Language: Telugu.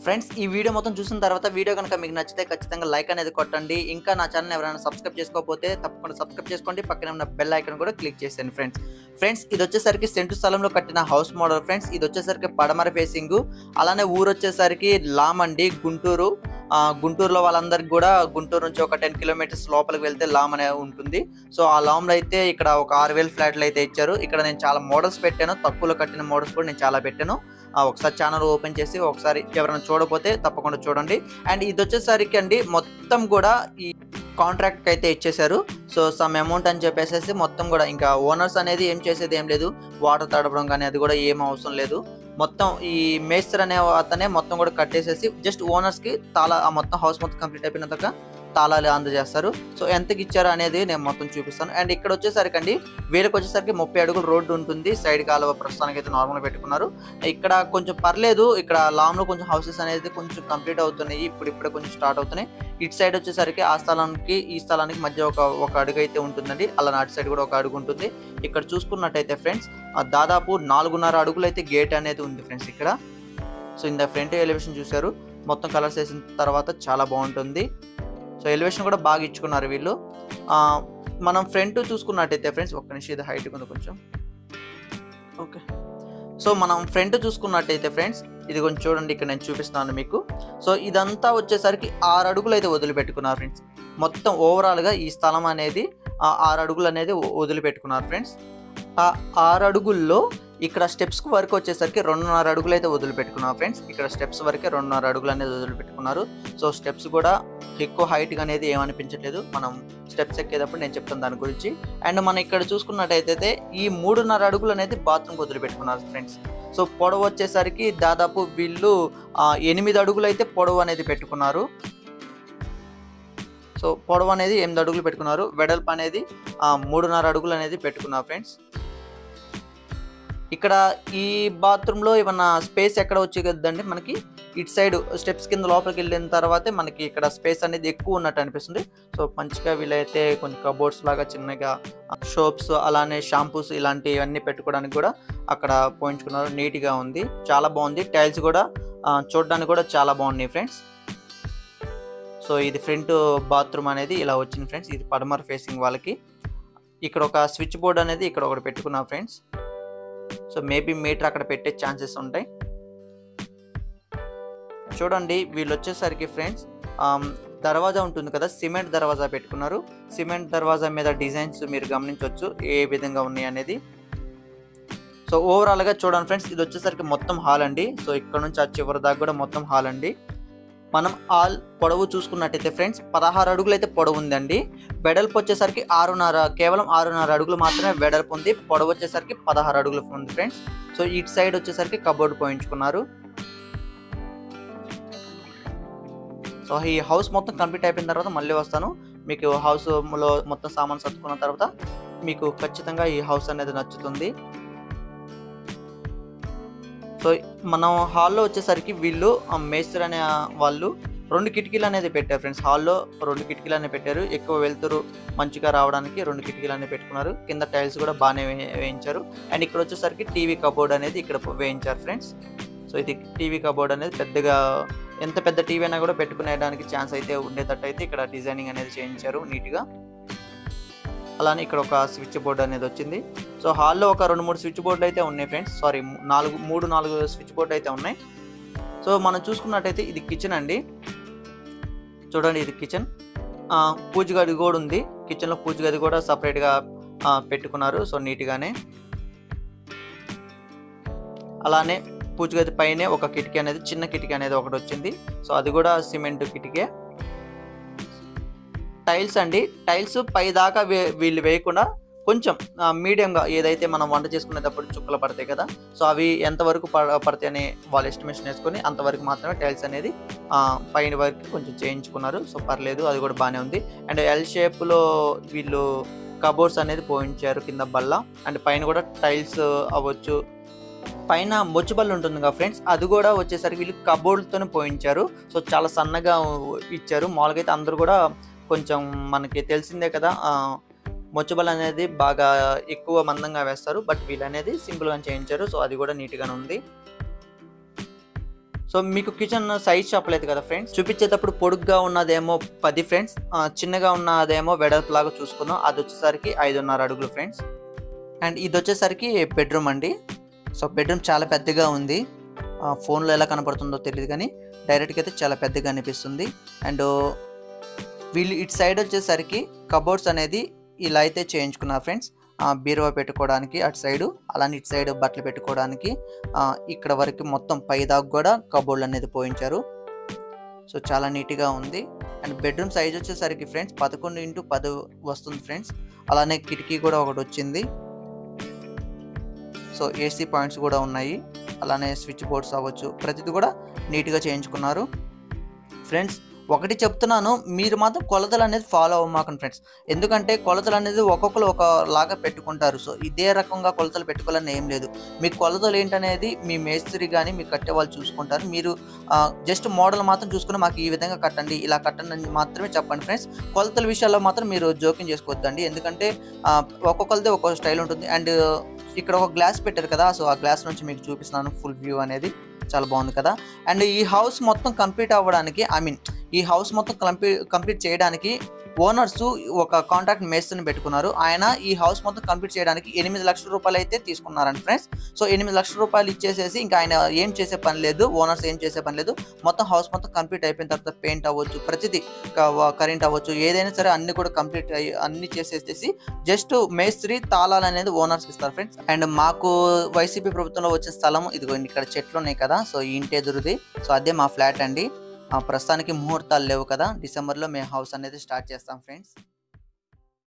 ఫ్రెండ్స్ ఈ వీడియో మొత్తం చూసిన తర్వాత వీడియో కనుక మీకు నచ్చితే ఖచ్చితంగా లైక్ అనేది కొట్టండి ఇంకా నా ఛానల్ ఎవరైనా సబ్స్క్రైబ్ చేసుకోకపోతే తప్పకుండా సబ్స్క్రైబ్ చేసుకోండి పక్కన ఉన్న బెల్ ఐకాన్ కూడా క్లిక్ చేసేయండి ఫ్రెండ్స్ ఫ్రెండ్స్ ఇది వచ్చేసరికి సెంటు స్థలంలో కట్టిన హౌస్ మోడల్ ఫ్రెండ్స్ ఇది వచ్చేసరికి పడమర ఫేసింగ్ అలానే ఊరు వచ్చేసరికి లామండి గుంటూరు ఆ, గుంటూరులో వాళ్ళందరికి కూడా గుంటూరు నుంచి ఒక టెన్ కిలోమీటర్స్ లోపలికి వెళ్తే లామ్ అనే ఉంటుంది సో ఆ లామ్లో అయితే ఇక్కడ ఒక ఆరు వేల ఫ్లాట్లు అయితే ఇచ్చారు ఇక్కడ నేను చాలా మోడల్స్ పెట్టాను తక్కువలో కట్టిన మోడల్స్ కూడా నేను చాలా పెట్టాను ఆ, ఒకసారి ఛానల్ ఓపెన్ చేసి ఒకసారి ఎవరైనా చూడకపోతే తప్పకుండా చూడండి అండ్ ఇది వచ్చేసరికి అండి మొత్తం కూడా ఈ కాంట్రాక్ట్ అయితే ఇచ్చేశారు సో సమ్ అమౌంట్ అని చెప్పేసి మొత్తం కూడా ఇంకా ఓనర్స్ అనేది ఏం చేసేది ఏం లేదు వాటర్ తడపడం కానీ అది కూడా ఏం అవసరం లేదు మొత్తం ఈ మేస్త్రి అనే అతనే మొత్తం కూడా కట్టేసేసి జస్ట్ ఓనర్స్ కి తాళా ఆ మొత్తం హౌస్ మొత్తం కంప్లీట్ అయిపోయిన తర్వాత తాళాలు అందజేస్తారు సో ఎంతకి ఇచ్చారు అనేది నేను మొత్తం చూపిస్తాను అండ్ ఇక్కడ వచ్చేసరికి అండి వీళ్ళకి వచ్చేసరికి ముప్పై అడుగులు రోడ్డు ఉంటుంది సైడ్ కాలువ ప్రస్తుతానికి అయితే నార్మల్ పెట్టుకున్నారు ఇక్కడ కొంచెం పర్లేదు ఇక్కడ లాంగ్ లో కొంచెం హౌసెస్ అనేది కొంచెం కంప్లీట్ అవుతున్నాయి ఇప్పుడు ఇప్పుడే కొంచెం స్టార్ట్ అవుతున్నాయి ఇటు సైడ్ వచ్చేసరికి ఆ స్థలానికి ఈ స్థలానికి మధ్య ఒక ఒక అడుగు అయితే ఉంటుందండి అలా అటు సైడ్ కూడా ఒక అడుగు ఉంటుంది ఇక్కడ చూసుకున్నట్టయితే ఫ్రెండ్స్ దాదాపు నాలుగున్నర అడుగులు అయితే గేట్ అనేది ఉంది ఫ్రెండ్స్ ఇక్కడ సో ఇంత ఫ్రంట్ ఎలివేషన్ చూశారు మొత్తం కలర్స్ వేసిన తర్వాత చాలా బాగుంటుంది సో ఎలివేషన్ కూడా బాగా ఇచ్చుకున్నారు వీళ్ళు ఆ, మనం ఫ్రంట్ చూసుకున్నట్టయితే ఫ్రెండ్స్ ఒక్క నిమిషం ఇది హైట్ ఉంది కొంచెం ఓకే సో మనం ఫ్రంట్ చూసుకున్నట్టయితే ఫ్రెండ్స్ ఇది కొంచెం చూడండి ఇక్కడ నేను చూపిస్తున్నాను మీకు సో ఇదంతా వచ్చేసరికి ఆరు అడుగులు అయితే వదిలిపెట్టుకున్నారు ఫ్రెండ్స్ మొత్తం ఓవరాల్గా ఈ స్థలం అనేది ఆ ఆరు అడుగులు అనేది వ- వదిలిపెట్టుకున్నారు ఫ్రెండ్స్ ఆ ఆరు అడుగుల్లో ఇక్కడ స్టెప్స్ వరకు వచ్చేసరికి రెండున్నర అడుగులు అయితే వదిలిపెట్టుకున్నారు ఫ్రెండ్స్ ఇక్కడ స్టెప్స్ వరకే రెండున్నర అడుగులు అనేది వదిలిపెట్టుకున్నారు సో స్టెప్స్ కూడా ఎక్కువ హైట్ అనేది ఏమనిపించట్లేదు మనం స్టెప్స్ ఎక్కేటప్పుడు నేను చెప్తాను దాని గురించి అండ్ మనం ఇక్కడ చూసుకున్నట్టయితే ఈ మూడున్నర అడుగులు అనేది బాత్రూమ్ వదిలిపెట్టుకున్నారు ఫ్రెండ్స్ సో పొడవు వచ్చేసరికి దాదాపు వీళ్ళు ఆ, ఎనిమిది అడుగులు అయితే పొడవు అనేది పెట్టుకున్నారు సో పొడవు అనేది ఎనిమిది అడుగులు పెట్టుకున్నారు వెడల్పు అనేది ఆ, మూడున్నర అడుగులు అనేది పెట్టుకున్నారు ఫ్రెండ్స్ ఇక్కడ ఈ బాత్రూంలో ఏమన్నా స్పేస్ ఎక్కడ వచ్చి కదండి మనకి ఇటు సైడ్ స్టెప్స్ కింద లోపలికి వెళ్ళిన తర్వాతే మనకి ఇక్కడ స్పేస్ అనేది ఎక్కువ ఉన్నట్టు అనిపిస్తుంది సో మంచిగా వీలైతే కొంచెం కబోర్డ్స్ లాగా చిన్నగా షోప్స్ అలానే షాంపూస్ ఇలాంటివన్నీ పెట్టుకోవడానికి కూడా అక్కడ పోయించుకున్నారు నీట్గా ఉంది చాలా బాగుంది టైల్స్ కూడా ఆ, చూడడానికి కూడా చాలా బాగున్నాయి ఫ్రెండ్స్ సో ఇది ఫ్రంట్ బాత్రూమ్ అనేది ఇలా వచ్చింది ఫ్రెండ్స్ ఇది పడమర్ ఫేసింగ్ వాళ్ళకి ఇక్కడ ఒక స్విచ్ బోర్డ్ అనేది ఇక్కడ ఒకటి పెట్టుకున్నాం ఫ్రెండ్స్ సో మేబీ మీటర్ అక్కడ పెట్టే ఛాన్సెస్ ఉంటాయి చూడండి వీళ్ళు వచ్చేసరికి ఫ్రెండ్స్ దర్వాజా ఉంటుంది కదా సిమెంట్ దర్వాజా పెట్టుకున్నారు సిమెంట్ దర్వాజా మీద డిజైన్స్ మీరు గమనించవచ్చు ఏ విధంగా ఉన్నాయి అనేది సో ఓవరాల్గా చూడండి ఫ్రెండ్స్ ఇది వచ్చేసరికి మొత్తం హాల్ అండి సో ఇక్కడ నుంచి ఆ చివరి దాకా కూడా మొత్తం హాల్ అండి మనం హాల్ పొడవు చూసుకున్నట్టయితే ఫ్రెండ్స్ పదహారు అడుగులు అయితే పొడవు ఉందండి వెడల్పు వచ్చేసరికి ఆరున్నర కేవలం ఆరున్నర అడుగులు మాత్రమే వెడల్పు ఉంది పొడవు వచ్చేసరికి పదహారు అడుగులు ఉంది ఫ్రెండ్స్ సో ఇటు సైడ్ వచ్చేసరికి కబోర్డ్ పోయించుకున్నారు సో ఈ హౌస్ మొత్తం కంప్లీట్ అయిపోయిన తర్వాత మళ్ళీ వస్తాను మీకు హౌస్ లో మొత్తం సామాన్ సర్దుకున్న తర్వాత మీకు ఖచ్చితంగా ఈ హౌస్ అనేది నచ్చుతుంది సో మనం హాల్లో వచ్చేసరికి వీళ్ళు ఆ మేస్త్రి అనే వాళ్ళు రెండు కిటికీలు అనేది పెట్టారు ఫ్రెండ్స్ హాల్లో రెండు కిటికీలు అనేది పెట్టారు ఎక్కువ వెళ్తురు మంచిగా రావడానికి రెండు కిటికీలు అనేది పెట్టుకున్నారు కింద టైల్స్ కూడా బాగానే వే- వేయించారు అండ్ ఇక్కడ వచ్చేసరికి టీవీ కబోర్డ్ అనేది ఇక్కడ వేయించారు ఫ్రెండ్స్ సో ఇది టీవీ కబోర్డ్ అనేది పెద్దగా ఎంత పెద్ద టీవీ అయినా కూడా పెట్టుకునేదానికి ఛాన్స్ అయితే ఉండేటట్టు అయితే ఇక్కడ డిజైనింగ్ అనేది చేయించారు నీట్గా అలానే ఇక్కడ ఒక స్విచ్ బోర్డ్ అనేది వచ్చింది సో హాల్లో ఒక రెండు మూడు స్విచ్ బోర్డులు అయితే ఉన్నాయి ఫ్రెండ్స్ సారీ నాలుగు మూడు నాలుగు స్విచ్ బోర్డు అయితే ఉన్నాయి సో మనం చూసుకున్నట్టయితే ఇది కిచెన్ అండి చూడండి ఇది కిచెన్ పూజ గది కూడా ఉంది కిచెన్లో పూజ గది కూడా సపరేట్గా పెట్టుకున్నారు సో నీట్గానే అలానే పూజ గది పైనే ఒక కిటికీ అనేది చిన్న కిటికీ అనేది ఒకటి వచ్చింది సో అది కూడా సిమెంట్ కిటికీ టైల్స్ అండి టైల్స్ పై దాకా వే- వీళ్ళు వేయకుండా కొంచెం మీడియంగా ఏదైతే మనం వంట చేసుకునేటప్పుడు చుక్కలు పడతాయి కదా సో అవి ఎంతవరకు పడ- పడతాయి అని వాళ్ళు ఎస్టిమేషన్ వేసుకొని అంతవరకు మాత్రమే టైల్స్ అనేది ఆ, పైన వరకు కొంచెం చేయించుకున్నారు సో పర్లేదు అది కూడా బాగానే ఉంది అండ్ ఎల్ షేప్లో వీళ్ళు కబోర్డ్స్ అనేది పోయించారు కింద బల్ల అండ్ పైన కూడా టైల్స్ అవ్వచ్చు పైన మొచ్చుబల్ ఉంటుంది కదా ఫ్రెండ్స్ అది కూడా వచ్చేసరికి వీళ్ళు కబోర్డ్తోనే పోయించారు సో చాలా సన్నగా ఇచ్చారు మామూలుగా అయితే అందరూ కూడా కొంచెం మనకి తెలిసిందే కదా ఆ, మొచ్చుబల్ అనేది బాగా ఎక్కువ మందంగా వేస్తారు బట్ వీళ్ళు అనేది సింపుల్గా చేయించారు సో అది కూడా నీట్గానే ఉంది సో మీకు కిచెన్ సైజ్ చెప్పలేదు కదా ఫ్రెండ్స్ చూపించేటప్పుడు పొడుగ్గా ఉన్నదేమో పది ఫ్రెండ్స్ ఆ, చిన్నగా ఉన్నదేమో వెడల్పులాగా చూసుకుందాం అది వచ్చేసరికి ఐదున్నర అడుగులు ఫ్రెండ్స్ అండ్ ఇది వచ్చేసరికి బెడ్రూమ్ అండి సో బెడ్రూమ్ చాలా పెద్దగా ఉంది ఆ, ఫోన్లో ఎలా కనపడుతుందో తెలియదు కానీ డైరెక్ట్గా అయితే చాలా పెద్దగా అనిపిస్తుంది అండ్ వీళ్ళు ఇటు సైడ్ వచ్చేసరికి కబోర్డ్స్ అనేది ఇలా అయితే చేయించుకున్నారు ఫ్రెండ్స్ బీరువా పెట్టుకోవడానికి అటు సైడు అలానే ఇటు సైడ్ బట్టలు పెట్టుకోవడానికి ఆ, ఇక్కడ వరకు మొత్తం పై దాకా కూడా కబోర్డ్లు అనేది పోయించారు సో చాలా నీట్గా ఉంది అండ్ బెడ్రూమ్ సైజ్ వచ్చేసరికి ఫ్రెండ్స్ పదకొండు ఇంటూ పది వస్తుంది ఫ్రెండ్స్ అలానే కిటికీ కూడా ఒకటి వచ్చింది సో ఏసీ పాయింట్స్ కూడా ఉన్నాయి అలానే స్విచ్ బోర్డ్స్ అవ్వచ్చు ప్రతిదీ కూడా నీట్గా చేయించుకున్నారు ఫ్రెండ్స్ ఒకటి చెప్తున్నాను మీరు మాత్రం కొలతలు అనేది ఫాలో అవ్వమాకండి ఫ్రెండ్స్ ఎందుకంటే కొలతలు అనేది ఒక్కొక్కరు ఒక లాగా పెట్టుకుంటారు సో ఇదే రకంగా కొలతలు పెట్టుకోవాలని ఏం లేదు మీ కొలతలు ఏంటనేది మీ మేస్త్రి కానీ మీ కట్టే వాళ్ళు చూసుకుంటారు మీరు జస్ట్ మోడల్ మాత్రం చూసుకుని మాకు ఈ విధంగా కట్టండి ఇలా కట్టండి అని మాత్రమే చెప్పండి ఫ్రెండ్స్ కొలతల విషయాల్లో మాత్రం మీరు జోక్యం చేసుకోవద్దండి ఎందుకంటే ఆ, ఒక్కొక్కరిది ఒక్కొక్క స్టైల్ ఉంటుంది అండ్ ఇక్కడ ఒక గ్లాస్ పెట్టారు కదా సో ఆ గ్లాస్ నుంచి మీకు చూపిస్తున్నాను ఫుల్ వ్యూ అనేది చాలా బాగుంది కదా అండ్ ఈ హౌస్ మొత్తం కంప్లీట్ అవ్వడానికి ఐ మీన్ ఈ హౌస్ మొత్తం కంప్లీట్ కంప్లీట్ చేయడానికి ఓనర్స్ ఒక కాంట్రాక్ట్ మేస్త్రిని పెట్టుకున్నారు ఆయన ఈ హౌస్ మొత్తం కంప్లీట్ చేయడానికి ఎనిమిది లక్షల రూపాయలు అయితే తీసుకున్నారండి ఫ్రెండ్స్ సో ఎనిమిది లక్షల రూపాయలు ఇచ్చేసేసి ఇంకా ఆయన ఏం చేసే పని లేదు ఓనర్స్ ఏం చేసే పని లేదు మొత్తం హౌస్ మొత్తం కంప్లీట్ అయిపోయిన తర్వాత పెయింట్ అవ్వచ్చు ప్రతిదీ కరెంట్ అవ్వచ్చు ఏదైనా సరే అన్ని కూడా కంప్లీట్ అయ్యి అన్ని చేసేసేసి జస్ట్ మేస్త్రి తాళాలు అనేది ఓనర్స్కి ఇస్తారు ఫ్రెండ్స్ అండ్ మాకు వైసీపీ ప్రభుత్వంలో వచ్చిన స్థలం ఇదిగో ఇక్కడ చెట్లు ఉన్నాయి కదా సో ఈ ఇంటి ఎదురుది సో అదే మా ఫ్లాట్ అండి ఆ, ప్రస్తుతానికి ముహూర్తాలు లేవు కదా డిసెంబర్లో మేము హౌస్ అనేది స్టార్ట్ చేస్తాం ఫ్రెండ్స్